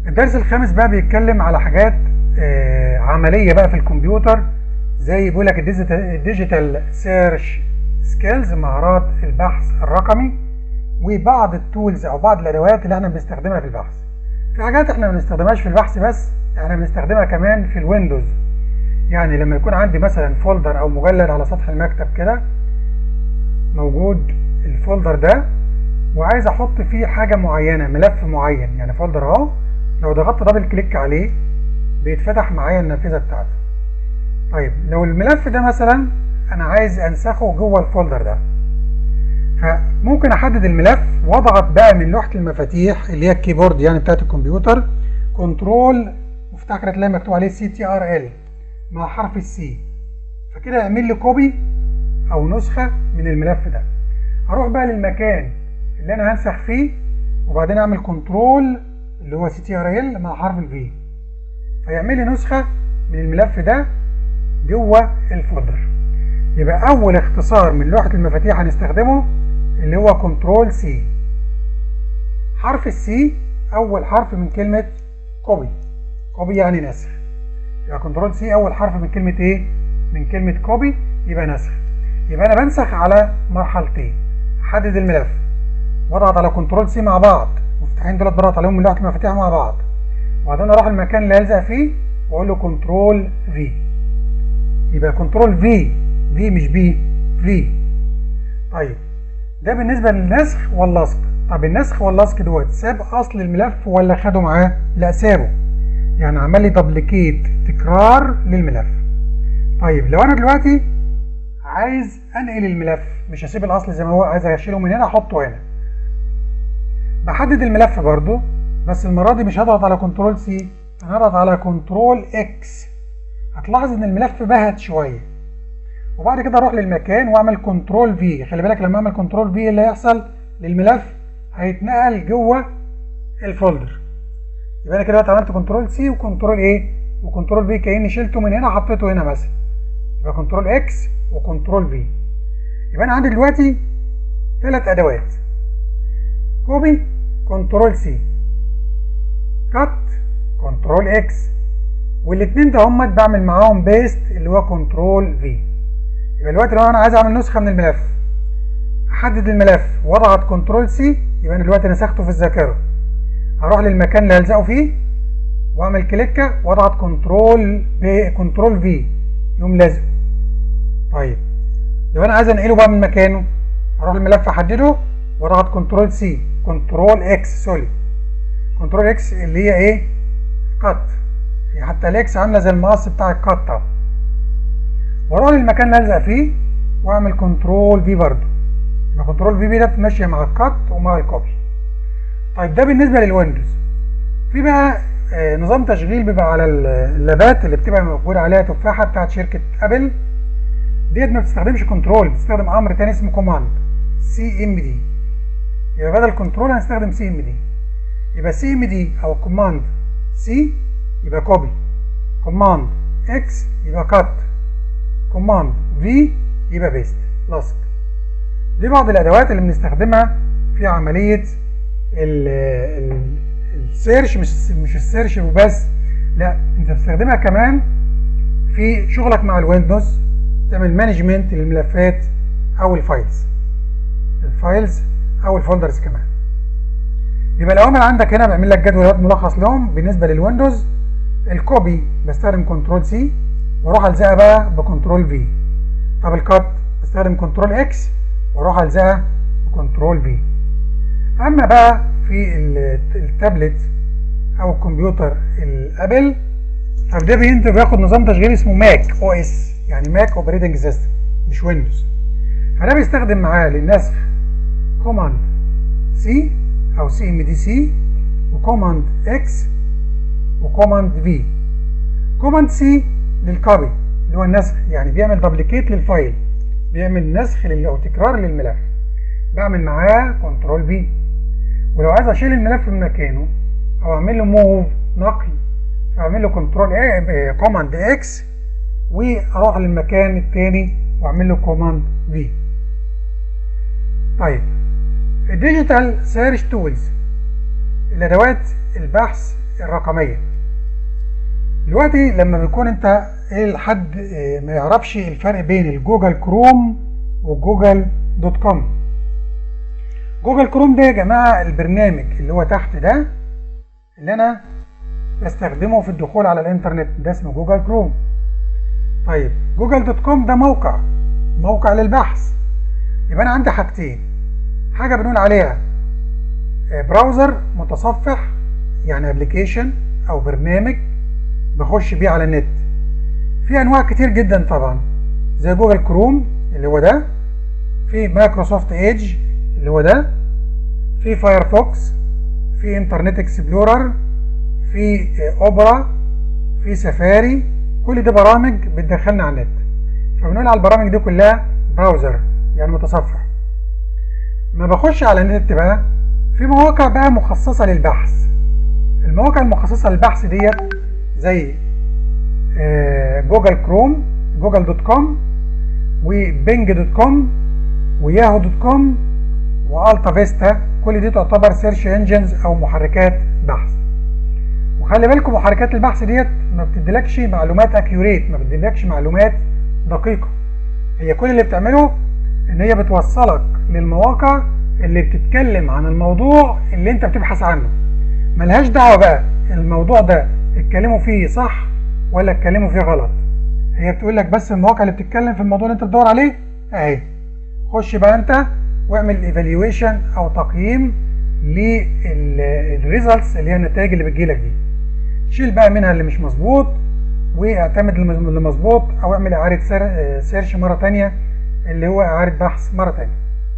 الدرس الخامس بقى بيتكلم على حاجات آه، عملية بقى في الكمبيوتر زي بيقول لك الديجيتال سيرش سكيلز مهارات البحث الرقمي وبعض التولز او بعض الادوات اللي احنا بنستخدمها في البحث في حاجات احنا ما بنستخدمهاش في البحث بس احنا بنستخدمها كمان في الويندوز يعني لما يكون عندي مثلا فولدر او مجلد على سطح المكتب كده موجود الفولدر ده وعايز احط فيه حاجه معينه ملف معين يعني فولدر اهو لو ضغطت دبل كليك عليه بيتفتح معايا النافذه بتاعته طيب لو الملف ده مثلا انا عايز انسخه جوه الفولدر ده فممكن احدد الملف واضغط بقى من لوحه المفاتيح اللي هي الكيبورد يعني بتاعت الكمبيوتر كنترول مفتاح كده تلاقي مكتوب عليه سي تي ار ال مع حرف السي فكده يعمل لي كوبي او نسخه من الملف ده هروح بقى للمكان اللي انا هنسخ فيه وبعدين اعمل كنترول اللي هو سي تي ار ال مع حرف الفي فيعمل لي نسخه من الملف ده جوه الفولدر يبقى اول اختصار من لوحه المفاتيح هنستخدمه اللي هو كنترول سي حرف السي اول حرف من كلمه كوبي كوبي يعني نسخ يبقى كنترول سي اول حرف من كلمه ايه من كلمه كوبي يبقى نسخ يبقى انا بنسخ على مرحلتين احدد الملف واضغط على كنترول سي مع بعض المفتاحين دول بضغط عليهم من لوحه المفاتيح مع بعض وبعدين اروح المكان اللي هلزق فيه واقول له كنترول في يبقى كنترول في في مش بي في طيب ده بالنسبه للنسخ واللصق طب النسخ واللصق دوت ساب اصل الملف ولا خده معاه لا سابه يعني عمل لي دبليكيت تكرار للملف طيب لو انا دلوقتي عايز انقل الملف مش هسيب الاصل زي ما هو عايز اشيله من هنا احطه هنا بحدد الملف برضو بس المره دي مش هضغط على كنترول سي انا هضغط على كنترول اكس هتلاحظ ان الملف بهت شويه وبعد كده اروح للمكان واعمل كنترول في خلي بالك لما اعمل كنترول في اللي هيحصل للملف هيتنقل جوه الفولدر يبقى انا كده عملت كنترول سي وكنترول ايه وكنترول في كاني شلته من هنا حطيته هنا مثلا يبقى كنترول اكس وكنترول في يبقى انا عندي دلوقتي ثلاث ادوات كوبي كنترول سي كات كنترول اكس والاثنين ده هم بعمل معاهم بيست اللي هو كنترول في يبقى دلوقتي لو انا عايز اعمل نسخه من الملف احدد الملف واضغط كنترول سي يبقى انا دلوقتي نسخته في الذاكره هروح للمكان اللي هلزقه فيه واعمل كليكه واضغط كنترول في كنترول في يقوم لازق طيب لو انا عايز انقله بقى من مكانه اروح الملف احدده واضغط كنترول سي كنترول اكس سوري كنترول اكس اللي هي ايه كات حتى الاكس عامله زي المقص بتاع الكات اهو واروح للمكان اللي الزق فيه واعمل كنترول في برضه يبقى كنترول في ده ماشيه مع الكات ومع الكوبي طيب ده بالنسبه للويندوز في بقى آه نظام تشغيل بيبقى على اللابات اللي بتبقى موجود عليها تفاحه بتاعت شركه ابل ديت ما بتستخدمش كنترول بتستخدم امر تاني اسمه كوماند سي ام دي يبقى بدل كنترول هنستخدم سي ام دي يبقى سي ام دي او كوماند سي يبقى كوبي كوماند اكس يبقى كات كوماند في يبقى بيست لصق دي بعض الادوات اللي بنستخدمها في عمليه السيرش مش مش السيرش وبس لا انت بتستخدمها كمان في شغلك مع الويندوز تعمل مانجمنت للملفات او الفايلز الفايلز او الفولدرز كمان يبقى الاوامر عندك هنا بعمل لك جدول ملخص لهم بالنسبه للويندوز الكوبي بستخدم كنترول سي واروح الزقها بقى بكنترول في طب الكات بستخدم كنترول اكس واروح الزقها بكنترول في اما بقى في التابلت او الكمبيوتر الابل فده بينتج بياخد نظام تشغيل اسمه ماك او اس يعني ماك اوبريتنج سيستم مش ويندوز فده بيستخدم معاه للنسخ كوماند سي او سي ام دي سي وكوماند اكس وكوماند في كوماند سي للكوبي اللي هو النسخ يعني بيعمل دبليكيت للفايل بيعمل نسخ او تكرار للملف بعمل معاه كنترول في ولو عايز اشيل الملف من مكانه او اعمل له موف نقل فاعمل له كنترول ايه كوماند اكس واروح للمكان الثاني واعمل له كوماند في طيب الديجيتال سيرش تولز الادوات البحث الرقميه دلوقتي لما بيكون انت ايه حد إيه ما يعرفش الفرق بين الجوجل كروم وجوجل دوت كوم جوجل كروم ده يا جماعه البرنامج اللي هو تحت ده اللي انا بستخدمه في الدخول على الانترنت ده اسمه جوجل كروم طيب جوجل دوت كوم ده موقع موقع للبحث يبقى انا عندي حاجتين حاجه بنقول عليها براوزر متصفح يعني ابلكيشن او برنامج بخش بيه على النت في انواع كتير جدا طبعا زي جوجل كروم اللي هو ده في مايكروسوفت ايدج اللي هو ده في فايرفوكس في انترنت اكسبلورر في اوبرا في سفاري كل دي برامج بتدخلنا على النت فبنقول على البرامج دي كلها براوزر يعني متصفح ما بخش على النت بقى في مواقع بقى مخصصة للبحث المواقع المخصصة للبحث ديت زي جوجل كروم جوجل دوت كوم وبنج دوت كوم وياهو دوت كوم والتا فيستا كل دي تعتبر سيرش انجنز او محركات بحث وخلي بالكم محركات البحث ديت ما بتديلكش معلومات اكيوريت ما بتديلكش معلومات دقيقة هي كل اللي بتعمله ان هي بتوصلك للمواقع اللي بتتكلم عن الموضوع اللي انت بتبحث عنه ملهاش دعوة بقى الموضوع ده اتكلموا فيه صح ولا اتكلموا فيه غلط هي بتقول لك بس المواقع اللي بتتكلم في الموضوع اللي انت بتدور عليه اهي خش بقى انت واعمل ايفالويشن او تقييم للريزلتس اللي هي النتائج اللي بتجيلك دي شيل بقى منها اللي مش مظبوط واعتمد اللي مظبوط او اعمل اعاده سيرش مره تانية اللي هو اعاده بحث مره تانية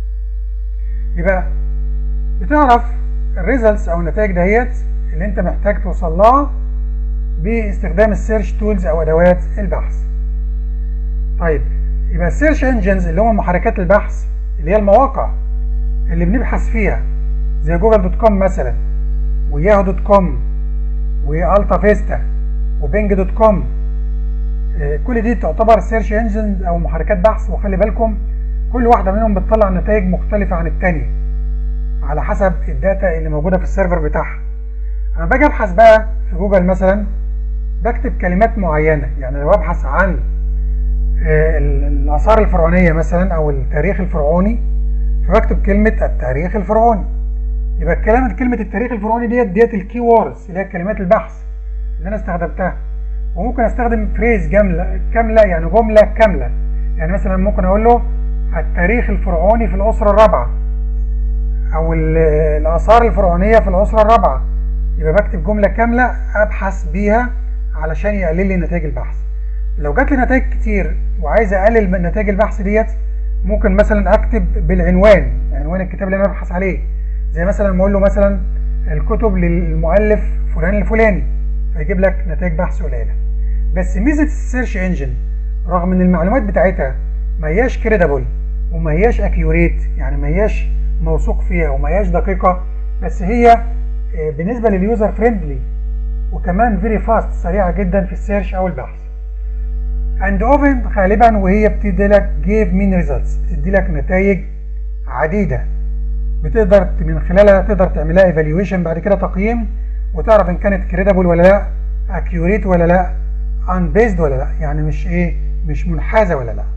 يبقى بتعرف الريزلتس او النتائج دهيت اللي انت محتاج توصل لها باستخدام السيرش تولز او ادوات البحث طيب يبقى السيرش انجنز اللي هم محركات البحث اللي هي المواقع اللي بنبحث فيها زي جوجل دوت كوم مثلا وياهو دوت كوم والتا فيستا وبنج دوت كوم كل دي تعتبر سيرش انجنز او محركات بحث وخلي بالكم كل واحده منهم بتطلع نتائج مختلفه عن الثانيه على حسب الداتا اللي موجوده في السيرفر بتاعها انا باجي ابحث بقى في جوجل مثلا بكتب كلمات معينه يعني لو ابحث عن الاثار الفرعونيه مثلا او التاريخ الفرعوني فبكتب كلمه التاريخ الفرعوني يبقى الكلام كلمه التاريخ الفرعوني ديت ديت الكي ووردز اللي هي كلمات البحث اللي انا استخدمتها وممكن استخدم فريز جمله كامله يعني جمله كامله يعني مثلا ممكن اقول له التاريخ الفرعوني في الاسره الرابعه او الاثار الفرعونيه في الاسره الرابعه يبقى بكتب جمله كامله ابحث بيها علشان يقلل لي نتائج البحث لو جات لي نتائج كتير وعايز اقلل من نتائج البحث ديت ممكن مثلا اكتب بالعنوان عنوان الكتاب اللي انا ببحث عليه زي مثلا اقول له مثلا الكتب للمؤلف فلان الفلاني فيجيب لك نتائج بحث قليله بس ميزه السيرش انجن رغم ان المعلومات بتاعتها ما هياش كريدبل وما هياش اكيوريت يعني ما هياش موثوق فيها وما هياش دقيقه بس هي بالنسبه لليوزر فريندلي وكمان فيري فاست سريعه جدا في السيرش او البحث اند اوفن غالبا وهي بتدي لك جيف مين ريزلتس بتدي لك نتائج عديده بتقدر من خلالها تقدر تعملها ايفالويشن بعد كده تقييم وتعرف ان كانت كريدبل ولا لا اكيوريت ولا لا ان بيزد ولا لا يعني مش ايه مش منحازه ولا لا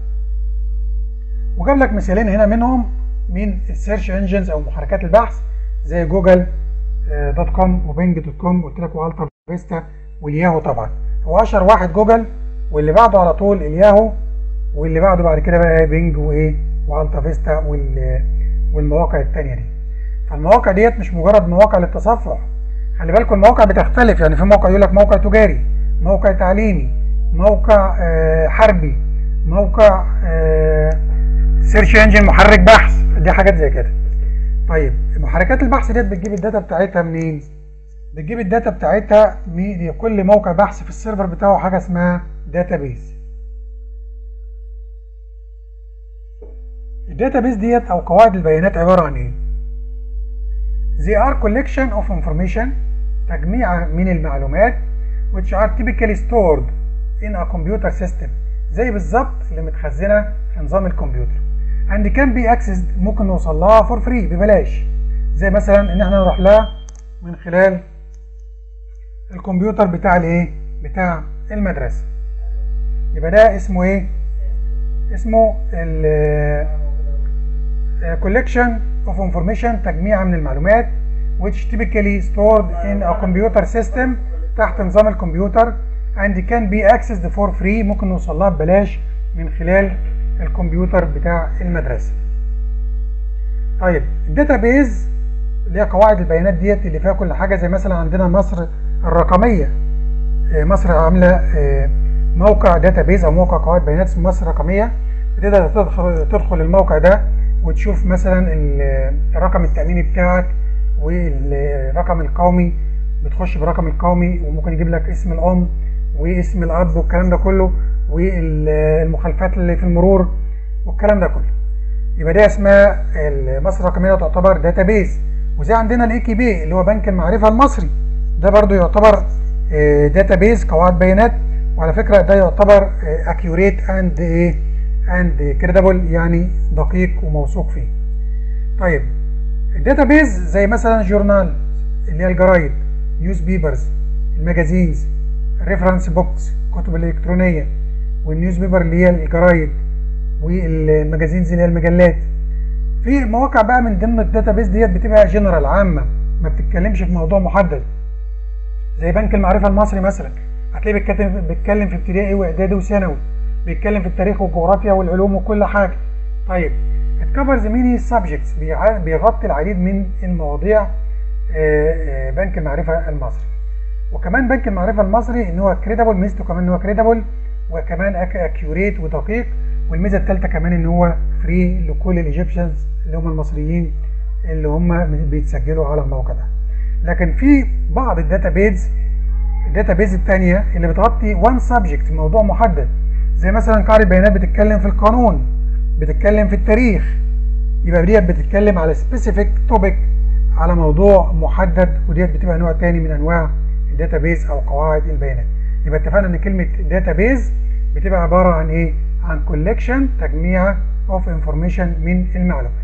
وجاب لك مثالين هنا منهم من السيرش انجنز او محركات البحث زي جوجل دوت كوم وبنج دوت كوم قلت لك والتا فيستا والياهو طبعا هو اشهر واحد جوجل واللي بعده على طول الياهو واللي بعده بعد كده بقى بنج وايه والتا فيستا والمواقع التانية دي فالمواقع ديت مش مجرد مواقع للتصفح خلي بالكم المواقع بتختلف يعني في موقع يقول لك موقع تجاري موقع تعليمي موقع آه حربي موقع آه سيرش انجن محرك بحث دي حاجات زي كده طيب محركات البحث ديت بتجيب الداتا بتاعتها منين بتجيب الداتا بتاعتها من كل موقع بحث في السيرفر بتاعه حاجه اسمها داتابيز الداتابيز ديت او قواعد البيانات عباره عن ايه they are collection of information تجميع من المعلومات which are typically stored in a computer system زي بالظبط اللي متخزنه في نظام الكمبيوتر and can be accessed ممكن نوصل لها for free ببلاش زي مثلا ان احنا نروح لها من خلال الكمبيوتر بتاع الايه بتاع المدرسه يبقى ده اسمه ايه اسمه ال collection of information تجميع من المعلومات which typically stored in a computer system تحت نظام الكمبيوتر and can be accessed for free ممكن نوصل لها ببلاش من خلال الكمبيوتر بتاع المدرسة طيب الداتابيز اللي هي قواعد البيانات ديت اللي فيها كل حاجة زي مثلا عندنا مصر الرقمية مصر عاملة موقع داتابيز او موقع قواعد بيانات اسمه مصر الرقمية بتقدر تدخل تدخل الموقع ده وتشوف مثلا الرقم التأميني بتاعك والرقم القومي بتخش بالرقم القومي وممكن يجيب لك اسم الأم واسم الأب والكلام ده كله والمخالفات اللي في المرور والكلام ده كله يبقى دي اسمها مصر الرقمية تعتبر داتابيز وزي عندنا الاي كي بي اللي هو بنك المعرفة المصري ده برضو يعتبر داتابيز قواعد بيانات وعلى فكرة ده يعتبر accurate and ايه and credible يعني دقيق وموثوق فيه طيب الداتابيز زي مثلا جورنال اللي هي الجرايد نيوز بيبرز الماجازينز الريفرنس بوكس الكتب الالكترونيه والنيوز بيبر اللي هي الجرايد والماجازينز اللي هي المجلات في مواقع بقى من ضمن الداتابيز ديت بتبقى جنرال عامه ما بتتكلمش في موضوع محدد زي بنك المعرفه المصري مثلا هتلاقيه بيتكلم بيتكلم في ابتدائي واعدادي وثانوي بيتكلم في التاريخ والجغرافيا والعلوم وكل حاجه طيب it covers many subjects بيغطي العديد من المواضيع بنك المعرفة المصري وكمان بنك المعرفة المصري ان هو كريدبل ميزته كمان ان هو كريدبل وكمان اكيوريت ودقيق والميزة الثالثة كمان ان هو فري لكل الايجيبشنز اللي هم المصريين اللي هم بيتسجلوا على الموقع ده لكن في بعض الداتابيز الداتابيز الثانية اللي بتغطي وان سبجكت موضوع محدد زي مثلا قاعدة بيانات بتتكلم في القانون بتتكلم في التاريخ يبقى ديت بتتكلم على سبيسيفيك توبيك على موضوع محدد وديت بتبقى نوع تاني من انواع الداتابيز او قواعد البيانات يبقى اتفقنا ان كلمه داتابيز بتبقى عباره عن ايه عن كولكشن تجميع اوف انفورميشن من المعلومات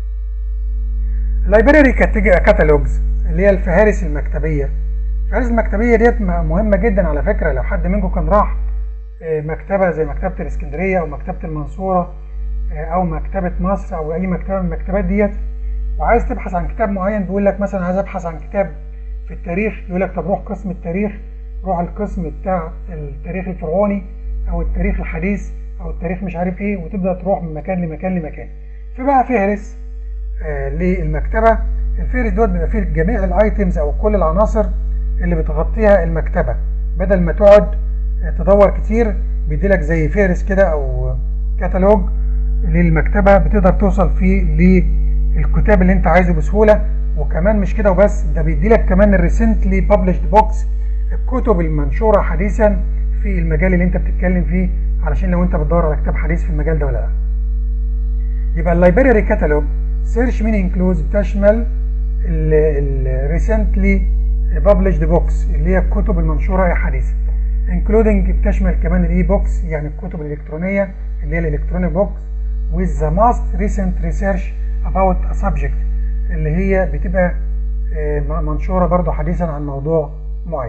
اللايبراري كاتالوجز اللي هي الفهارس المكتبيه الفهارس المكتبيه ديت مهمه جدا على فكره لو حد منكم كان راح مكتبه زي مكتبه الاسكندريه او مكتبه المنصوره او مكتبه مصر او اي مكتبه من المكتبات ديت وعايز تبحث عن كتاب معين بيقول لك مثلا عايز ابحث عن كتاب في التاريخ يقول لك طب روح قسم التاريخ روح القسم بتاع التاريخ الفرعوني او التاريخ الحديث او التاريخ مش عارف ايه وتبدا تروح من مكان لمكان لمكان فبقى فهرس آه للمكتبه الفهرس دوت بيبقى فيه جميع الايتمز او كل العناصر اللي بتغطيها المكتبه بدل ما تقعد تدور كتير بيديلك زي فهرس كده او كتالوج للمكتبه بتقدر توصل فيه للكتاب اللي انت عايزه بسهوله وكمان مش كده وبس ده بيدي لك كمان الريسنتلي ببلشد بوكس الكتب المنشوره حديثا في المجال اللي انت بتتكلم فيه علشان لو انت بتدور على كتاب حديث في المجال ده ولا لا يبقى اللايبراري كاتالوج سيرش مين انكلوز بتشمل الريسنتلي ببلشد بوكس اللي هي الكتب المنشوره حديثا انكلودنج بتشمل كمان الاي بوكس يعني الكتب الالكترونيه اللي هي الالكترونيك بوكس with the most recent research about a subject اللي هي بتبقى منشورة برضو حديثا عن موضوع معين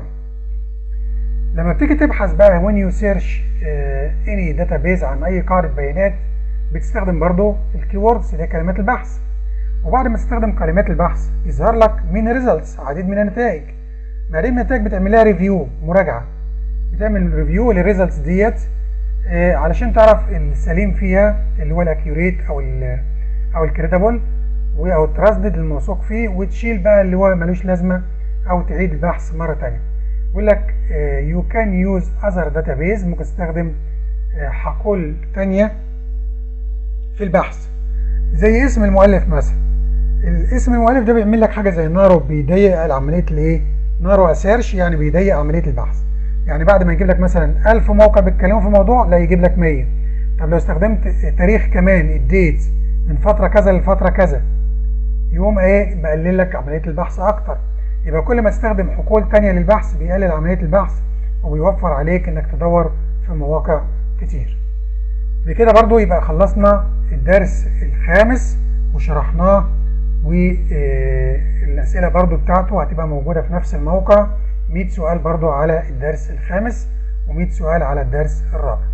لما بتيجي تبحث بقى when you search any database عن أي قاعدة بيانات بتستخدم برضو الكيوردز اللي هي كلمات البحث وبعد ما تستخدم كلمات البحث يظهر لك من ريزلتس عديد من النتائج بعدين النتائج بتعمل لها ريفيو مراجعة بتعمل ريفيو للريزلتس ديت علشان تعرف السليم فيها اللي هو الاكيوريت او ال او الكريدبل او التراستد الموثوق فيه وتشيل بقى اللي هو ملوش لازمه او تعيد البحث مره ثانيه يقول لك يو كان يوز اذر داتابيز ممكن تستخدم حقول ثانيه في البحث زي اسم المؤلف مثلا الاسم المؤلف ده بيعمل لك حاجه زي نارو بيضيق عمليه الايه نارو اسيرش يعني بيضيق عمليه البحث يعني بعد ما يجيب لك مثلا 1000 موقع بيتكلموا في موضوع لا يجيب لك 100 طب لو استخدمت تاريخ كمان الديت من فتره كذا لفتره كذا يقوم ايه مقلل لك عمليه البحث اكتر يبقى كل ما تستخدم حقول تانية للبحث بيقلل عمليه البحث وبيوفر عليك انك تدور في مواقع كتير بكده برضو يبقى خلصنا الدرس الخامس وشرحناه والاسئله برضو بتاعته هتبقى موجوده في نفس الموقع 100 سؤال برضو على الدرس الخامس و100 سؤال على الدرس الرابع